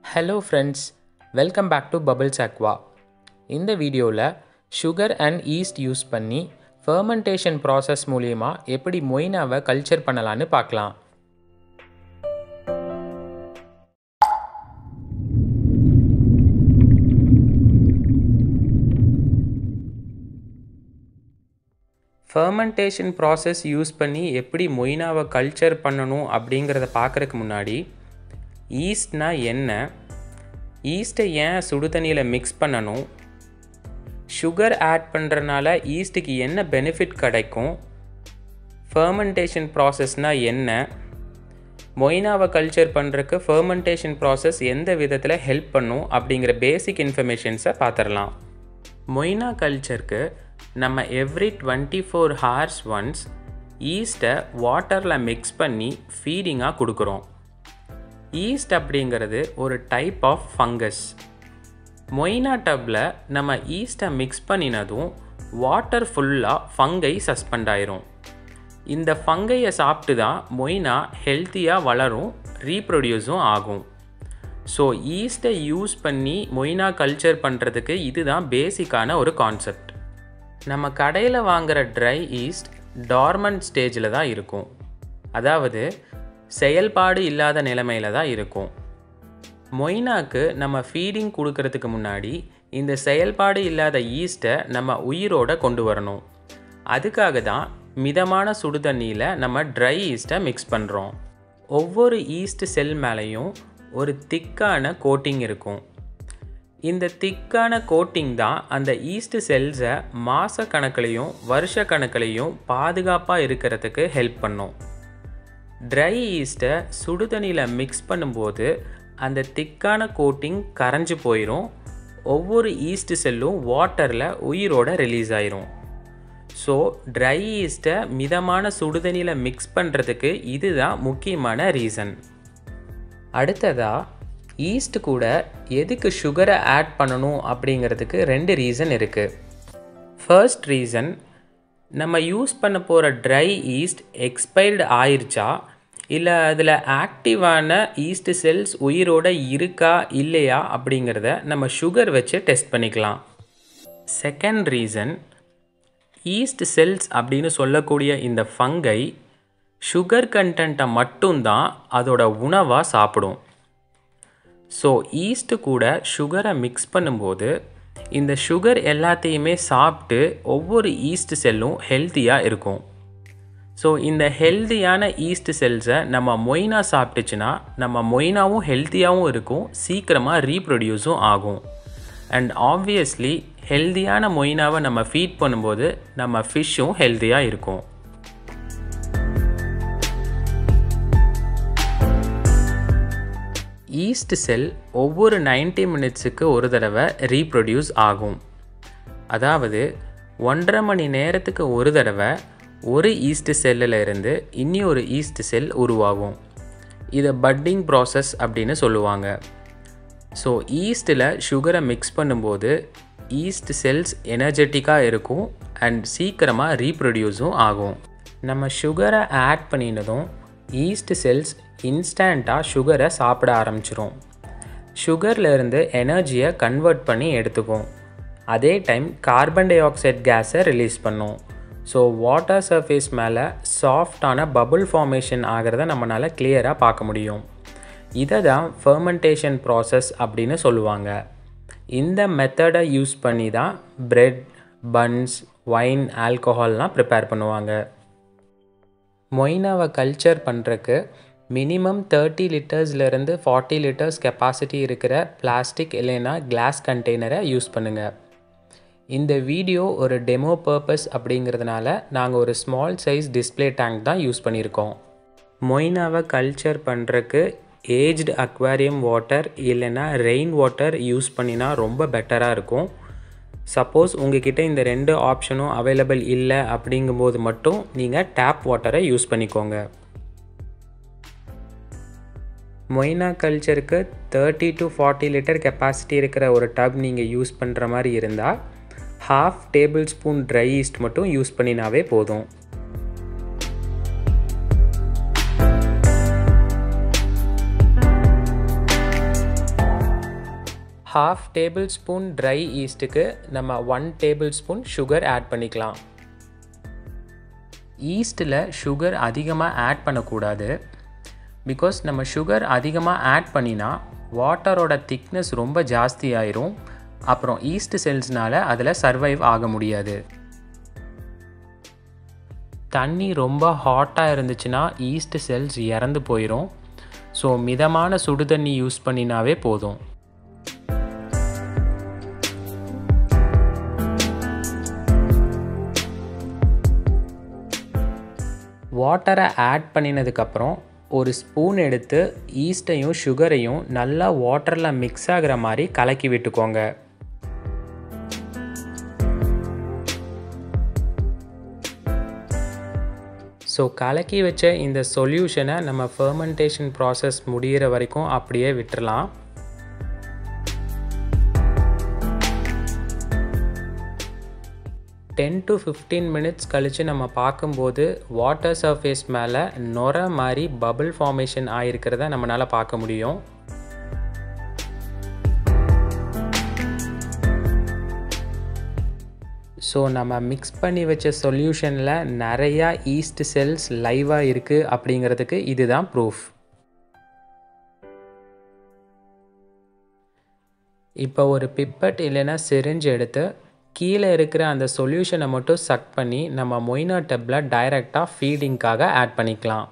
hello friends welcome back to bubbles aqua இந்த வீடியோவில் sugar and yeast use பண்ணி fermentation process மூலிமா எப்படி மொய்னாவை கல்ச்சர் பண்ணலான்னு பார்க்கலாம் ஃபர்மெண்டேஷன் ப்ராசஸ் யூஸ் பண்ணி எப்படி மொய்னாவை கல்ச்சர் பண்ணணும் அப்படிங்கிறத பார்க்குறதுக்கு முன்னாடி ஈஸ்ட்னா என்ன ஈஸ்ட்டை ஏன் சுடு தண்ணியில் மிக்ஸ் பண்ணணும் சுகர் ஆட் பண்ணுறனால ஈஸ்ட்டுக்கு என்ன பெனிஃபிட் கிடைக்கும் ஃபர்மெண்டேஷன் ப்ராசஸ்னால் என்ன மொய்னாவை கல்ச்சர் பண்ணுறக்கு ஃபர்மெண்டேஷன் ப்ராசஸ் எந்த விதத்தில் ஹெல்ப் பண்ணும் அப்படிங்கிற பேசிக் இன்ஃபர்மேஷன்ஸை பார்த்துடலாம் மொய்னா கல்ச்சருக்கு நம்ம every twenty four hours once ஈஸ்ட்டை வாட்டரில் மிக்ஸ் பண்ணி ஃபீடிங்காக கொடுக்குறோம் ஈஸ்ட் அப்படிங்கிறது ஒரு டைப் ஆஃப் ஃபங்கஸ் மொய்னா டப்பில் நம்ம ஈஸ்ட்டை மிக்ஸ் பண்ணினதும் வாட்டர் ஃபுல்லாக ஃபங்கை சஸ்பெண்ட் ஆயிரும் இந்த ஃபங்கையை சாப்பிட்டு தான் மொய்னா ஹெல்த்தியாக வளரும் ரீப்ரொடியூஸும் ஆகும் ஸோ ஈஸ்ட்டை யூஸ் பண்ணி மொய்னா கல்ச்சர் பண்ணுறதுக்கு இதுதான் பேசிக்கான ஒரு கான்செப்ட் நம்ம கடையில் வாங்குகிற ட்ரை ஈஸ்ட் டார்மண்ட் ஸ்டேஜில் தான் இருக்கும் அதாவது செயல்பாடு இல்லாத நிலைமையில் தான் இருக்கும் மொய்னாக்கு நம்ம ஃபீடிங் கொடுக்கறதுக்கு முன்னாடி இந்த செயல்பாடு இல்லாத ஈஸ்ட்டை நம்ம உயிரோட கொண்டு வரணும் அதுக்காக தான் மிதமான சுடு தண்ணியில் நம்ம ட்ரை ஈஸ்ட்டை மிக்ஸ் பண்ணுறோம் ஒவ்வொரு ஈஸ்ட் செல் மேலேயும் ஒரு திக்கான கோட்டிங் இருக்கும் இந்த திக்கான கோட்டிங் தான் அந்த ஈஸ்ட் செல்ஸை மாத கணக்குலையும் வருஷ கணக்குலையும் பாதுகாப்பாக இருக்கிறதுக்கு ஹெல்ப் பண்ணும் ட்ரை ஈஸ்ட்டை சுடு தண்ணியில் மிக்ஸ் பண்ணும்போது அந்த திக்கான கோட்டிங் கரைஞ்சி போயிடும் ஒவ்வொரு ஈஸ்ட் செல்லும் வாட்டரில் உயிரோட ரிலீஸ் ஆயிரும் ஸோ ட்ரை ஈஸ்ட்டை மிதமான சுடுதண்ணியில் மிக்ஸ் பண்ணுறதுக்கு இதுதான் முக்கியமான ரீசன் அடுத்ததாக ஈஸ்ட் கூட எதுக்கு சுகரை ஆட் பண்ணணும் அப்படிங்கிறதுக்கு ரெண்டு ரீசன் இருக்குது ஃபர்ஸ்ட் ரீசன் நம்ம யூஸ் பண்ண போகிற ட்ரை ஈஸ்ட் எக்ஸ்பைர்டு ஆயிடுச்சா இல்லை அதில் ஆக்டிவான ஈஸ்ட் செல்ஸ் உயிரோட இருக்கா இல்லையா அப்படிங்கிறத நம்ம சுகர் வச்சு டெஸ்ட் பண்ணிக்கலாம் செகண்ட் ரீசன் ஈஸ்ட் செல்ஸ் அப்படின்னு சொல்லக்கூடிய இந்த ஃபங்கை சுகர் கண்டென்ட்டை மட்டும்தான் அதோட உணவாக சாப்பிடும் ஸோ ஈஸ்ட்டு கூட சுகரை மிக்ஸ் பண்ணும்போது இந்த சுகர் எல்லாத்தையுமே சாப்பிட்டு ஒவ்வொரு ஈஸ்ட் செல்லும் ஹெல்த்தியாக இருக்கும் ஸோ இந்த ஹெல்த்தியான ஈஸ்ட் செல்ஸை நம்ம மொய்னா சாப்பிட்டுச்சுன்னா நம்ம மொய்னாவும் ஹெல்த்தியாகவும் இருக்கும் சீக்கிரமாக ரீப்ரொடியூஸும் ஆகும் அண்ட் ஆப்வியஸ்லி ஹெல்த்தியான மொய்னாவை நம்ம ஃபீட் பண்ணும்போது நம்ம ஃபிஷ்ஷும் ஹெல்த்தியாக இருக்கும் ஈஸ்ட் செல் ஒவ்வொரு நைன்டி மினிட்ஸுக்கு ஒரு தடவை ரீப்ரொடியூஸ் ஆகும் அதாவது ஒன்றரை மணி நேரத்துக்கு ஒரு தடவை ஒரு ஈஸ்ட் செல்லில் இருந்து இன்னி ஒரு ஈஸ்ட் செல் உருவாகும் இதை பட்டிங் ப்ராசஸ் அப்படின்னு சொல்லுவாங்க ஸோ ஈஸ்ட்டில் சுகரை மிக்ஸ் பண்ணும்போது ஈஸ்ட் செல்ஸ் எனர்ஜெட்டிக்காக இருக்கும் அண்ட் சீக்கிரமாக ரீப்ரொடியூஸும் ஆகும் நம்ம சுகரை ஆட் பண்ணினதும் ஈஸ்ட் செல்ஸ் இன்ஸ்டண்ட்டாக சுகரை சாப்பிட ஆரம்பிச்சிரும் சுகர்லேருந்து எனர்ஜியை கன்வெர்ட் பண்ணி எடுத்துக்கும் அதே டைம் கார்பன் டை ஆக்சைடு கேஸை ரிலீஸ் பண்ணும் ஸோ வாட்டர் சர்ஃபேஸ் மேலே சாஃப்டான பபுள் ஃபார்மேஷன் ஆகிறத நம்மளால் கிளியராக பார்க்க முடியும் இதை தான் ஃபர்மெண்டேஷன் ப்ராசஸ் அப்படின்னு சொல்லுவாங்க இந்த மெத்தடை யூஸ் பண்ணி தான் ப்ரெட் பன்ஸ் ஒயின் ஆல்கஹால்லாம் ப்ரிப்பேர் பண்ணுவாங்க மொய்னாவை கல்ச்சர் பண்ணுறக்கு மினிமம் தேர்ட்டி லிட்டர்ஸ்லேருந்து ஃபார்ட்டி லிட்டர்ஸ் கெப்பாசிட்டி இருக்கிற பிளாஸ்டிக் இல்லைன்னா கிளாஸ் கண்டெய்னரை யூஸ் பண்ணுங்கள் இந்த வீடியோ ஒரு டெமோ பர்பஸ் அப்படிங்கிறதுனால நாங்கள் ஒரு ஸ்மால் சைஸ் டிஸ்பிளே டேங்க் தான் யூஸ் பண்ணியிருக்கோம் மொய்னாவை கல்ச்சர் பண்ணுறக்கு ஏஜ்டு அக்வாரியம் வாட்டர் இல்லைன்னா ரெயின் வாட்டர் யூஸ் பண்ணினா ரொம்ப பெட்டராக இருக்கும் சப்போஸ் உங்ககிட்ட இந்த ரெண்டு ஆப்ஷனும் அவைலபிள் இல்லை அப்படிங்கும்போது மட்டும் நீங்கள் டேப் வாட்டரை யூஸ் பண்ணிக்கோங்க மொய்னா கல்ச்சருக்கு thirty to forty litre capacity இருக்கிற ஒரு டப் நீங்கள் யூஸ் பண்ணுற மாதிரி இருந்தால் half tablespoon dry yeast மட்டும் யூஸ் பண்ணினாவே போதும் ஹாஃப் டேபிள் ஸ்பூன் ட்ரை ஈஸ்ட்டுக்கு நம்ம one tablespoon sugar add பண்ணிக்கலாம் ஈஸ்ட்டில் சுகர் அதிகமாக ஆட் பண்ணக்கூடாது பிகாஸ் நம்ம சுகர் அதிகமாக ஆட் பண்ணினா வாட்டரோட திக்னஸ் ரொம்ப ஜாஸ்தி ஆயிரும் அப்புறம் ஈஸ்ட் செல்ஸ்னால் அதில் சர்வைவ் ஆக முடியாது தண்ணி ரொம்ப ஹாட்டாக இருந்துச்சுன்னா ஈஸ்ட் செல்ஸ் இறந்து போயிடும் ஸோ மிதமான சுடு தண்ணி யூஸ் பண்ணினாவே போதும் வாட்டரை ஆட் பண்ணினதுக்கப்புறம் ஒரு ஸ்பூன் எடுத்து ஈஸ்ட்டையும் சுகரையும் நல்லா வாட்டரில் மிக்ஸ் ஆகிற மாதிரி கலக்கி விட்டுக்கோங்க ஸோ கலக்கி வச்ச இந்த சொல்யூஷனை நம்ம ஃபர்மெண்டேஷன் ப்ராசஸ் முடிகிற வரைக்கும் அப்படியே விட்டுறலாம் டென் டு ஃபிஃப்டீன் மினிட்ஸ் கழித்து நம்ம பார்க்கும்போது வாட்டர் சர்ஃபேஸ் மேலே நொர மாதிரி பபிள் ஃபார்மேஷன் ஆகிருக்கிறத நம்மளால் பார்க்க முடியும் ஸோ நம்ம மிக்ஸ் பண்ணி வச்ச சொல்யூஷனில் நிறையா ஈஸ்ட் செல்ஸ் லைவாக இருக்குது அப்படிங்கிறதுக்கு இதுதான் ப்ரூஃப் இப்போ ஒரு பிப்பட் இல்லைன்னா சிரிஞ்சு எடுத்து கீழே இருக்கிற அந்த சொல்யூஷனை மட்டும் சக் பண்ணி நம்ம மொய்னா டப்பில் டைரெக்டாக ஃபீடிங்க்காக ஆட் பண்ணிக்கலாம்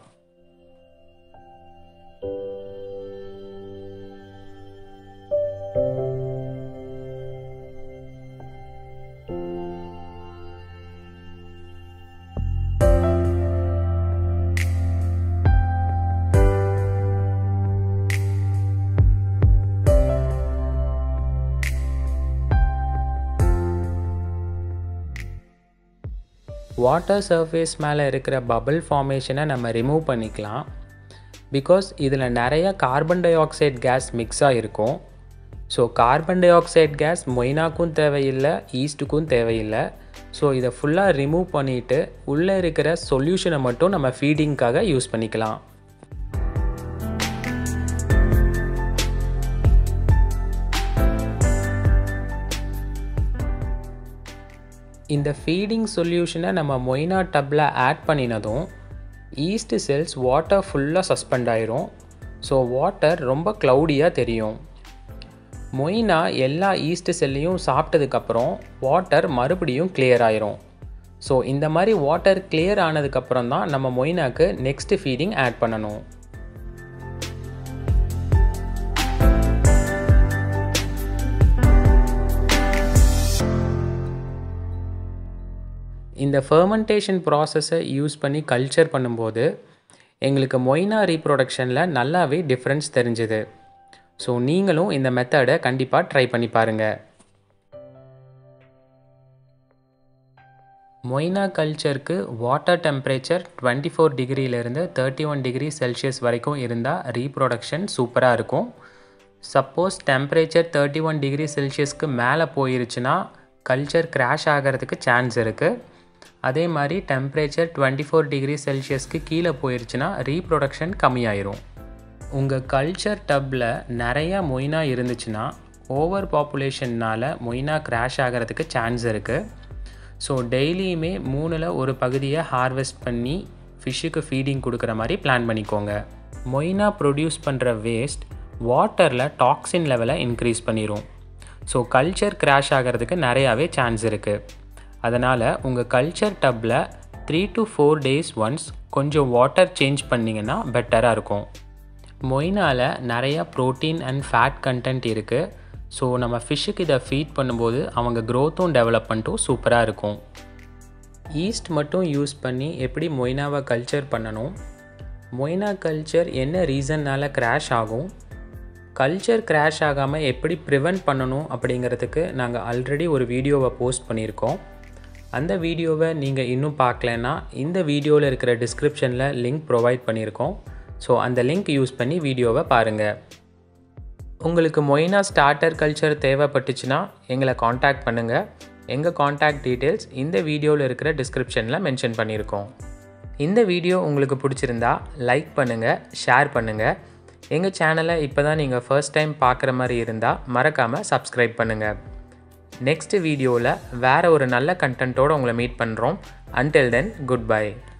வாட்டர் சர்ஃபேஸ் மேலே இருக்கிற பபிள் ஃபார்மேஷனை நம்ம ரிமூவ் பண்ணிக்கலாம் பிகாஸ் இதில் நிறைய கார்பன் டை ஆக்சைடு கேஸ் மிக்ஸாக இருக்கும் ஸோ கார்பன் டை ஆக்சைடு கேஸ் மொய்னாக்கும் தேவையில்லை ஈஸ்ட்டுக்கும் தேவையில்லை ஸோ இதை ஃபுல்லாக ரிமூவ் பண்ணிவிட்டு உள்ளே இருக்கிற சொல்யூஷனை மட்டும் நம்ம ஃபீடிங்க்காக யூஸ் பண்ணிக்கலாம் இந்த ஃபீடிங் சொல்யூஷனை நம்ம மொய்னா டப்பில் ஆட் பண்ணினதும் ஈஸ்ட் செல்ஸ் வாட்டர் ஃபுல்லாக சஸ்பெண்ட் ஆயிரும் ஸோ வாட்டர் ரொம்ப க்ளவுடியாக தெரியும் மொய்னா எல்லா ஈஸ்ட் செல்லையும் சாப்பிட்டதுக்கப்புறம் வாட்டர் மறுபடியும் கிளியர் ஆயிரும் ஸோ இந்த மாதிரி வாட்டர் கிளியர் ஆனதுக்கப்புறம் தான் நம்ம மொய்னாக்கு நெக்ஸ்ட் ஃபீடிங் ஆட் பண்ணணும் இந்த ஃபர்மெண்டேஷன் ப்ராசஸை யூஸ் பண்ணி கல்ச்சர் பண்ணும்போது எங்களுக்கு மொய்னா ரீப்ரொடக்ஷனில் நல்லாவே டிஃப்ரென்ஸ் தெரிஞ்சுது ஸோ நீங்களும் இந்த மெத்தடை கண்டிப்பாக ட்ரை பண்ணி பாருங்கள் மொய்னா கல்ச்சருக்கு வாட்டர் டெம்பரேச்சர் டுவெண்ட்டி ஃபோர் டிகிரியிலேருந்து தேர்ட்டி ஒன் டிகிரி செல்சியஸ் வரைக்கும் இருந்தால் ரீப்ரொடக்ஷன் சூப்பராக இருக்கும் suppose temperature thirty one degree செல்சியஸ்க்கு மேலே போயிருச்சுன்னா கல்ச்சர் கிராஷ் ஆகிறதுக்கு சான்ஸ் இருக்குது அதே மாதிரி டெம்பரேச்சர் டுவெண்ட்டி ஃபோர் டிகிரி செல்சியஸ்க்கு கீழே போயிருச்சுன்னா ரீப்ரொடக்ஷன் கம்மியாயிரும் உங்கள் கல்ச்சர் டப்பில் நிறையா மொய்னா இருந்துச்சுன்னா ஓவர் பாப்புலேஷன்னால் மொய்னா கிராஷ் ஆகிறதுக்கு சான்ஸ் இருக்குது ஸோ டெய்லியுமே மூணில் ஒரு பகுதியை ஹார்வெஸ்ட் பண்ணி ஃபிஷ்ஷுக்கு ஃபீடிங் கொடுக்குற மாதிரி பிளான் பண்ணிக்கோங்க மொய்னா ப்ரொடியூஸ் பண்ணுற வேஸ்ட் வாட்டரில் டாக்ஸின் லெவலை இன்க்ரீஸ் பண்ணிடும் ஸோ கல்ச்சர் கிராஷ் ஆகிறதுக்கு நிறையாவே சான்ஸ் இருக்குது அதனால் உங்கள் கல்ச்சர் டப்பில் three to four days once கொஞ்சம் வாட்டர் சேஞ்ச் பண்ணிங்கன்னா பெட்டராக இருக்கும் மொய்னால் நிறையா ப்ரோட்டீன் அண்ட் ஃபேட் கண்டென்ட் இருக்குது ஸோ நம்ம ஃபிஷ்ஷுக்கு இதை ஃபீட் பண்ணும்போது அவங்க க்ரோத்தும் டெவலப்மெண்ட்டும் சூப்பராக இருக்கும் ஈஸ்ட் மட்டும் யூஸ் பண்ணி எப்படி மொய்னாவை கல்ச்சர் பண்ணணும் மொய்னா கல்ச்சர் என்ன ரீசன்னால் கிராஷ் ஆகும் கல்ச்சர் கிராஷ் ஆகாமல் எப்படி ப்ரிவெண்ட் பண்ணணும் அப்படிங்கிறதுக்கு நாங்கள் ஆல்ரெடி ஒரு வீடியோவை போஸ்ட் பண்ணியிருக்கோம் அந்த வீடியோவை நீங்கள் இன்னும் பார்க்கலன்னா இந்த வீடியோவில் இருக்கிற டிஸ்கிரிப்ஷனில் லிங்க் ப்ரொவைட் பண்ணியிருக்கோம் ஸோ அந்த லிங்க் யூஸ் பண்ணி வீடியோவை பாருங்கள் உங்களுக்கு மொய்னா ஸ்டார்டர் கல்ச்சர் தேவைப்பட்டுச்சுன்னா எங்களை காண்டாக்ட் பண்ணுங்கள் எங்கள் காண்டாக்ட் டீட்டெயில்ஸ் இந்த வீடியோவில் இருக்கிற டிஸ்கிரிப்ஷனில் மென்ஷன் பண்ணியிருக்கோம் இந்த வீடியோ உங்களுக்கு பிடிச்சிருந்தா லைக் பண்ணுங்கள் ஷேர் பண்ணுங்கள் எங்கள் சேனலை இப்போ தான் நீங்கள் ஃபர்ஸ்ட் டைம் பார்க்குற மாதிரி இருந்தால் மறக்காமல் சப்ஸ்கிரைப் பண்ணுங்கள் நெக்ஸ்ட் வீடியோவில் வேறு ஒரு நல்ல கண்டென்ட்டோடு உங்களை மீட் பண்ணுறோம் அன்டில் தென் குட் பை